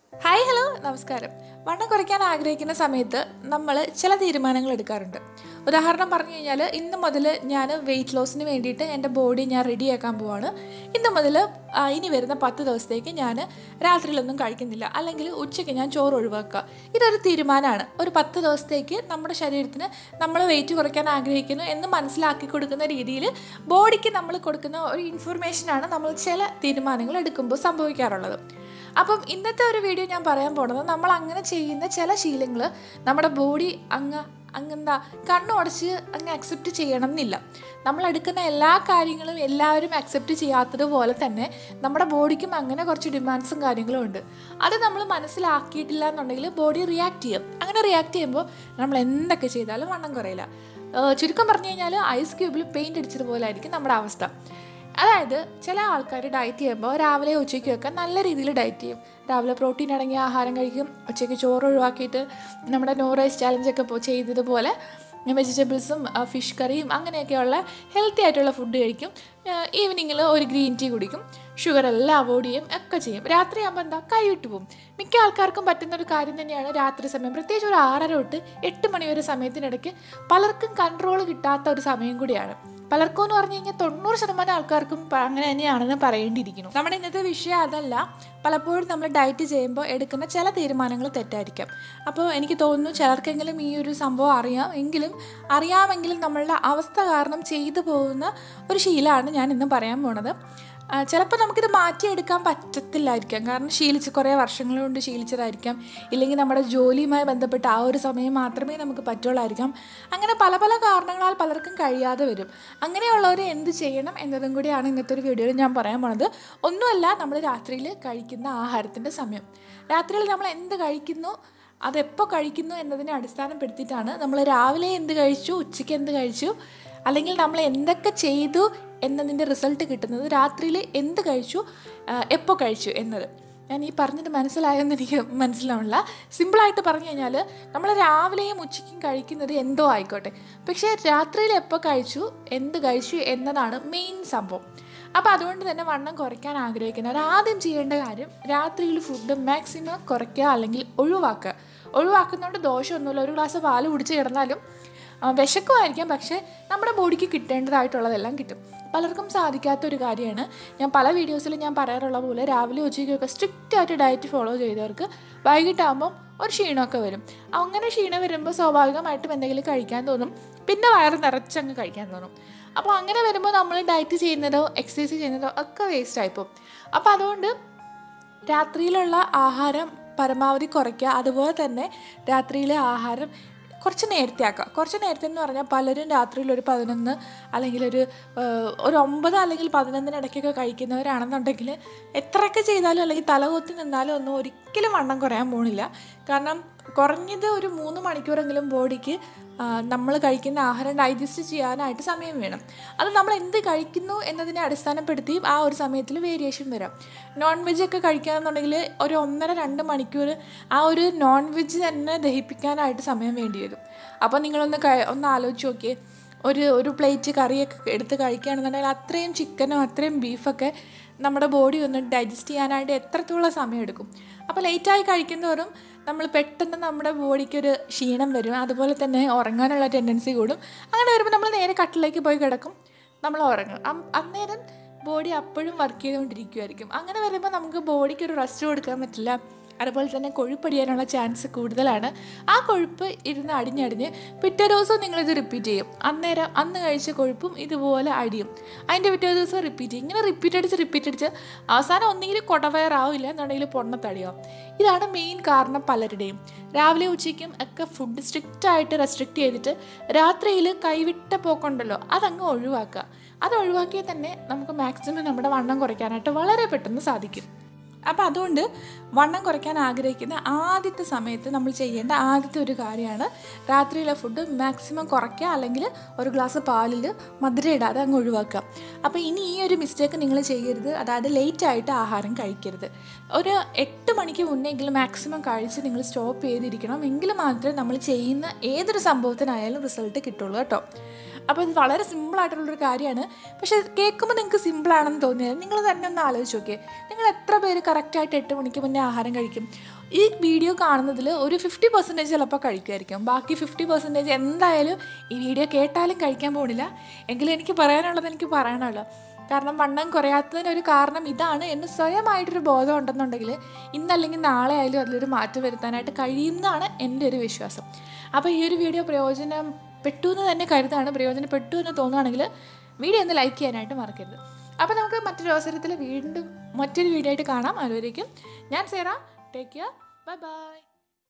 hi hello നമസ്കാരം വണ്ണം കുറയ്ക്കാൻ ആഗ്രഹിക്കുന്ന സമയത്ത് നമ്മൾ ചില തീരുമാനങ്ങൾ എടുക്കാറുണ്ട് ഉദാഹരണം പറഞ്ഞു കഴിഞ്ഞാൽ ഇന്ന് മുതൽ ഞാൻ വെയിറ്റ് ലോസിന് വേണ്ടിയിട്ട് എൻ്റെ ബോഡി ഞാൻ റെഡിയാക്കാൻ പോവാണ് ഇന്ന് മുതൽ ആ, ഇനി വരുന്ന പത്ത് ദിവസത്തേക്ക് ഞാൻ രാത്രിയിലൊന്നും കഴിക്കുന്നില്ല അല്ലെങ്കിൽ ഉച്ചയ്ക്ക് ഞാൻ ചോറ് ഒഴിവാക്കുക ഇതൊരു തീരുമാനമാണ് ഒരു പത്ത് ദിവസത്തേക്ക് നമ്മുടെ ശരീരത്തിന് നമ്മൾ വെയിറ്റ് കുറയ്ക്കാൻ ആഗ്രഹിക്കുന്നു എന്ന് മനസ്സിലാക്കി കൊടുക്കുന്ന രീതിയിൽ ബോഡിക്ക് നമ്മൾ കൊടുക്കുന്ന ഒരു ഇൻഫർമേഷനാണ് നമ്മൾ ചില തീരുമാനങ്ങൾ എടുക്കുമ്പോൾ സംഭവിക്കാറുള്ളത് അപ്പം ഇന്നത്തെ ഒരു വീഡിയോ ഞാൻ പറയാൻ പോണത് നമ്മൾ അങ്ങനെ ചെയ്യുന്ന ചില ശീലങ്ങൾ നമ്മുടെ ബോഡി അങ്ങ് അങ്ങെന്താ കണ്ണുടച്ച് അങ്ങ് അക്സെപ്റ്റ് ചെയ്യണം എന്നില്ല നമ്മൾ എടുക്കുന്ന എല്ലാ കാര്യങ്ങളും എല്ലാവരും അക്സെപ്റ്റ് ചെയ്യാത്തതുപോലെ തന്നെ നമ്മുടെ ബോഡിക്കും അങ്ങനെ കുറച്ച് ഡിമാൻഡ്സും കാര്യങ്ങളും ഉണ്ട് അത് നമ്മൾ മനസ്സിലാക്കിയിട്ടില്ല എന്നുണ്ടെങ്കിൽ ബോഡി റിയാക്ട് ചെയ്യും അങ്ങനെ റിയാക്ട് ചെയ്യുമ്പോൾ നമ്മൾ എന്തൊക്കെ ചെയ്താലും വണ്ണം കുറയില്ല ഏഹ് ചുരുക്കം പറഞ്ഞു കഴിഞ്ഞാൽ ഐസ് ക്യൂബിൽ പെയിൻറ് അടിച്ചതുപോലെ ആയിരിക്കും നമ്മുടെ അവസ്ഥ അതായത് ചില ആൾക്കാർ ഡയറ്റ് ചെയ്യുമ്പോൾ രാവിലെ ഉച്ചയ്ക്കൊക്കെ നല്ല രീതിയിൽ ഡയറ്റ് ചെയ്യും രാവിലെ പ്രോട്ടീൻ അടങ്ങിയ ആഹാരം കഴിക്കും ഉച്ചയ്ക്ക് ചോറ് ഒഴിവാക്കിയിട്ട് നമ്മുടെ നോ റൈസ് ചാലഞ്ചൊക്കെ പോ- ചെയ്തതുപോലെ വെജിറ്റബിൾസും ഫിഷ് കറിയും അങ്ങനെയൊക്കെയുള്ള ഹെൽത്തി ആയിട്ടുള്ള ഫുഡ് കഴിക്കും ഈവനിങ്ങിൽ ഒരു ഗ്രീൻ ടീ കുടിക്കും ഷുഗർ എല്ലാം അവോയ്ഡ് ചെയ്യും ഒക്കെ ചെയ്യും രാത്രിയാകുമ്പോൾ എന്താ കൈവിട്ട് പോകും മിക്ക ആൾക്കാർക്കും പറ്റുന്ന ഒരു കാര്യം തന്നെയാണ് രാത്രി സമയം പ്രത്യേകിച്ച് ഒരു ആറര തൊട്ട് എട്ട് മണി വരെ സമയത്തിനിടയ്ക്ക് പലർക്കും കൺട്രോൾ കിട്ടാത്ത ഒരു സമയം കൂടിയാണ് പലർക്കും എന്ന് പറഞ്ഞു കഴിഞ്ഞാൽ തൊണ്ണൂറ് ശതമാനം ആൾക്കാർക്കും പ- അങ്ങനെ തന്നെയാണെന്ന് പറയേണ്ടിയിരിക്കുന്നു നമ്മുടെ ഇന്നത്തെ വിഷയം അതല്ല പലപ്പോഴും നമ്മൾ ഡയറ്റ് ചെയ്യുമ്പോൾ എടുക്കുന്ന ചില തീരുമാനങ്ങൾ തെറ്റായിരിക്കാം അപ്പോൾ എനിക്ക് തോന്നുന്നു ചിലർക്കെങ്കിലും ഈ ഒരു സംഭവം അറിയാം എങ്കിലും അറിയാമെങ്കിലും നമ്മളുടെ അവസ്ഥ കാരണം ചെയ്തു പോകുന്ന ഒരു ശീലമാണ് ഞാൻ ഇന്ന് പറയാൻ പോണത് ചിലപ്പോൾ നമുക്കിത് മാറ്റിയെടുക്കാൻ പറ്റത്തില്ലായിരിക്കാം കാരണം ശീലിച്ച് കുറേ വർഷങ്ങൾ കൊണ്ട് ശീലിച്ചതായിരിക്കാം ഇല്ലെങ്കിൽ നമ്മുടെ ജോലിയുമായി ബന്ധപ്പെട്ട ആ ഒരു സമയം മാത്രമേ നമുക്ക് പറ്റുള്ളായിരിക്കാം അങ്ങനെ പല പല കാരണങ്ങളാൽ പലർക്കും കഴിയാതെ വരും അങ്ങനെയുള്ളവർ എന്ത് ചെയ്യണം എന്നതും കൂടിയാണ് ഇന്നത്തെ ഒരു വീഡിയോയിൽ ഞാൻ പറയാൻ പോണത് ഒന്നുമല്ല നമ്മൾ രാത്രിയിൽ കഴിക്കുന്ന ആഹാരത്തിൻ്റെ സമയം രാത്രിയിൽ നമ്മൾ എന്ത് കഴിക്കുന്നു അതെപ്പോൾ കഴിക്കുന്നു എന്നതിനെ അടിസ്ഥാനപ്പെടുത്തിയിട്ടാണ് നമ്മൾ രാവിലെ എന്ത് കഴിച്ചു ഉച്ചയ്ക്ക് എന്ത് കഴിച്ചു അല്ലെങ്കിൽ നമ്മൾ എന്തൊക്കെ ചെയ്തു എന്നതിൻ്റെ റിസൾട്ട് കിട്ടുന്നത് രാത്രിയിൽ എന്ത് കഴിച്ചു എപ്പോൾ കഴിച്ചു എന്നത് ഞാൻ ഈ പറഞ്ഞത് മനസ്സിലായെന്ന് എനിക്ക് മനസ്സിലാവില്ല സിമ്പിളായിട്ട് പറഞ്ഞു കഴിഞ്ഞാൽ നമ്മൾ രാവിലെയും ഉച്ചയ്ക്കും കഴിക്കുന്നത് എന്തോ ആയിക്കോട്ടെ പക്ഷേ രാത്രിയിൽ എപ്പോൾ കഴിച്ചു എന്ത് കഴിച്ചു എന്നതാണ് മെയിൻ സംഭവം അപ്പോൾ അതുകൊണ്ട് തന്നെ വണ്ണം കുറയ്ക്കാൻ ആഗ്രഹിക്കുന്നവർ ആദ്യം ചെയ്യേണ്ട കാര്യം രാത്രിയിൽ ഫുഡ് മാക്സിമം കുറയ്ക്കുക അല്ലെങ്കിൽ ഒഴിവാക്കുക ഒഴിവാക്കുന്നതുകൊണ്ട് ദോഷമൊന്നുമില്ല ഒരു ഗ്ലാസ് പാല് കുടിച്ച് കിടന്നാലും ആ, വിശക്കുമായിരിക്കാം പക്ഷേ നമ്മുടെ ബോഡിക്ക് കിട്ടേണ്ടതായിട്ടുള്ളതെല്ലാം കിട്ടും പലർക്കും സാധിക്കാത്ത ഒരു കാര്യമാണ് ഞാൻ പല വീഡിയോസിലും ഞാൻ പറയാറുള്ള പോലെ രാവിലെ ഉച്ചയ്ക്കൊക്കെ സ്ട്രിക്റ്റ് ആയിട്ട് ഡയറ്റ് ഫോളോ ചെയ്തവർക്ക് വൈകിട്ടാകുമ്പം ഒരു ക്ഷീണമൊക്കെ വരും അങ്ങനെ ക്ഷീണം വരുമ്പോൾ സ്വാഭാവികമായിട്ടും എന്തെങ്കിലും കഴിക്കാൻ തോന്നും പിന്നെ വയറ് നിറച്ചങ്ങ് കഴിക്കാൻ തോന്നും അപ്പോൾ അങ്ങനെ വരുമ്പോൾ നമ്മൾ ഡയറ്റ് ചെയ്യുന്നതോ എക്സസൈസ് ചെയ്യുന്നതോ ഒക്കെ വേസ്റ്റ് ആയിപ്പോവും അപ്പോൾ അതുകൊണ്ട് രാത്രിയിലുള്ള ആഹാരം പരമാവധി കുറയ്ക്കുക അതുപോലെ തന്നെ രാത്രിയിലെ ആഹാരം കുറച്ച് നേരത്തെ ആക്കുക കുറച്ച് നേരത്തെ എന്ന് പറഞ്ഞാൽ പലരും രാത്രിയിൽ ഒരു പതിനൊന്ന് അല്ലെങ്കിൽ ഒരു ഏഹ്, ഒരു ഒമ്പത് അല്ലെങ്കിൽ പതിനൊന്നിനിടയ്ക്കൊക്കെ കഴിക്കുന്നവരാണെന്നുണ്ടെങ്കിൽ എത്രയൊക്കെ ചെയ്താലും അല്ലെങ്കിൽ തലകൊത്തി നിന്നാലും ഒന്നും ഒരിക്കലും വണ്ണം കുറയാൻ പോണില്ല കാരണം കുറഞ്ഞത് ഒരു മൂന്ന് മണിക്കൂറെങ്കിലും ബോഡിക്ക് നമ്മൾ കഴിക്കുന്ന ആഹാരം ഡൈജസ്റ്റ് ചെയ്യാനായിട്ട് സമയം വേണം അത് നമ്മൾ എന്ത് കഴിക്കുന്നു എന്നതിനെ അടിസ്ഥാനപ്പെടുത്തി ആ ഒരു സമയത്തിൽ വേരിയേഷൻ വരാം നോൺ വെജ് ഒക്കെ കഴിക്കുകയാണെന്നുണ്ടെങ്കിൽ ഒരു ഒന്നര രണ്ട് മണിക്കൂർ ആ ഒരു നോൺ വെജ് തന്നെ ദഹിപ്പിക്കാനായിട്ട് സമയം വേണ്ടി വരും അപ്പോൾ നിങ്ങളൊന്ന് ക ഒന്ന് ആലോചിച്ച് നോക്കിയേ ഒരു ഒരു പ്ലേറ്റ് കറിയൊക്കെ എടുത്ത് കഴിക്കുകയാണെന്നുണ്ടെങ്കിൽ അത്രയും ചിക്കനും അത്രയും ബീഫൊക്കെ നമ്മുടെ ബോഡി ഒന്ന് ഡൈജസ്റ്റ് ചെയ്യാനായിട്ട് എത്രത്തോളം സമയം എടുക്കും അപ്പോൾ ലേറ്റായി കഴിക്കുന്നവരും നമ്മൾ പെട്ടെന്ന് നമ്മുടെ ബോഡിക്കൊരു ക്ഷീണം വരും അതുപോലെ തന്നെ ഉറങ്ങാനുള്ള ടെൻഡൻസി കൂടും അങ്ങനെ വരുമ്പോൾ നമ്മൾ നേരെ കട്ടിലേക്ക് പോയി കിടക്കും നമ്മൾ ഉറങ്ങും അം- അന്നേരം ബോഡി അപ്പോഴും വർക്ക് ചെയ്തുകൊണ്ടിരിക്കുമായിരിക്കും അങ്ങനെ വരുമ്പോൾ നമുക്ക് ബോഡിക്ക് ഒരു റെസ്റ്റ് കൊടുക്കാൻ പറ്റില്ല അതുപോലെ തന്നെ കൊഴുപ്പടിയാനുള്ള ചാൻസ് കൂടുതലാണ് ആ കൊഴുപ്പ് ഇരുന്ന് അടിഞ്ഞടിഞ്ഞ് പിറ്റേ ദിവസവും നിങ്ങളിത് റിപ്പീറ്റ് ചെയ്യും അന്നേരം അന്ന് കഴിച്ച കൊഴുപ്പും ഇതുപോലെ അടിയും അതിൻ്റെ പിറ്റേ ദിവസം റിപ്പീറ്റ് ചെയ്യും ഇങ്ങനെ റിപ്പീറ്റ് അടിച്ച് റിപ്പീറ്റ് അടിച്ച് അവസാനം ഒന്നെങ്കിൽ കൊടവയറാവില്ല എന്നുണ്ടെങ്കിൽ പൊണ്ണത്തടിയാവും ഇതാണ് മെയിൻ കാരണം പലരുടെയും രാവിലെ ഉച്ചയ്ക്കും ഒക്കെ ഫുഡ് സ്ട്രിക്റ്റ് ആയിട്ട് റെസ്ട്രിക്റ്റ് ചെയ്തിട്ട് രാത്രിയിൽ കൈവിട്ട പോക്കുണ്ടല്ലോ അതങ്ങ് ഒഴിവാക്കുക അത് ഒഴിവാക്കിയാൽ തന്നെ നമുക്ക് മാക്സിമം നമ്മുടെ വണ്ണം കുറയ്ക്കാനായിട്ട് വളരെ പെട്ടെന്ന് സാധിക്കും അപ്പോൾ അതുകൊണ്ട് വണ്ണം കുറയ്ക്കാൻ ആഗ്രഹിക്കുന്ന ആദ്യത്തെ സമയത്ത് നമ്മൾ ചെയ്യേണ്ട ആദ്യത്തെ ഒരു കാര്യമാണ് രാത്രിയിലെ ഫുഡ് മാക്സിമം കുറയ്ക്കുക അല്ലെങ്കിൽ ഒരു ഗ്ലാസ് പാലിൽ മധുരം ഇടാതെ അങ്ങ് ഒഴിവാക്കുക അപ്പോൾ ഇനി ഈ ഒരു മിസ്റ്റേക്ക് നിങ്ങൾ ചെയ്യരുത് അതായത് ലേറ്റ് ആയിട്ട് ആഹാരം കഴിക്കരുത് ഒരു എട്ട് മണിക്ക് മുന്നെങ്കിലും മാക്സിമം കഴിച്ച് നിങ്ങൾ സ്റ്റോപ്പ് ചെയ്തിരിക്കണം എങ്കിൽ മാത്രമേ നമ്മൾ ചെയ്യുന്ന ഏതൊരു സംഭവത്തിനായാലും റിസൾട്ട് കിട്ടുള്ളൂ കേട്ടോ അപ്പോൾ ഇത് വളരെ സിമ്പിളായിട്ടുള്ളൊരു കാര്യമാണ് പക്ഷേ കേൾക്കുമ്പോൾ നിങ്ങൾക്ക് സിമ്പിളാണെന്ന് തോന്നിയാൽ നിങ്ങൾ തന്നെ ഒന്ന് ആലോചിച്ച് നോക്കിയേ നിങ്ങൾ എത്ര പേര് കറക്റ്റായിട്ട് എട്ട് മണിക്ക് മുന്നേ ആഹാരം കഴിക്കും ഈ വീഡിയോ കാണുന്നതിൽ ഒരു ഫിഫ്റ്റി പെർസെൻറ്റേജ് ചിലപ്പോൾ കഴിക്കുമായിരിക്കും ബാക്കി ഫിഫ്റ്റി പെർസെൻറ്റേജ് എന്തായാലും ഈ വീഡിയോ കേട്ടാലും കഴിക്കാൻ പോകണില്ല എങ്കിലും എനിക്ക് പറയാനുള്ളത് എനിക്ക് പറയാനുള്ളൂ കാരണം വണ്ണം കുറയാത്തതിനൊരു കാരണം ഇതാണ് എന്ന് സ്വയമായിട്ടൊരു ബോധം ഉണ്ടെന്നുണ്ടെങ്കിൽ ഇന്നല്ലെങ്കിൽ നാളെ ആയാലും അതിലൊരു മാറ്റം വരുത്താനായിട്ട് കഴിയുന്നതാണ് എൻ്റെ ഒരു വിശ്വാസം അപ്പോൾ ഈ ഒരു വീഡിയോ പ്രയോജനപ്പെട്ടു എന്ന് തന്നെ കരുതാണ് പ്രയോജനപ്പെട്ടു എന്ന് തോന്നുകയാണെങ്കിൽ വീഡിയോ ഒന്ന് ലൈക്ക് ചെയ്യാനായിട്ട് മറക്കരുത് അപ്പോൾ നമുക്ക് മറ്റൊരു അവസരത്തിൽ വീണ്ടും മറ്റൊരു വീഡിയോ ആയിട്ട് കാണാം അതുവരേക്കും ഞാൻ Sera take care bye by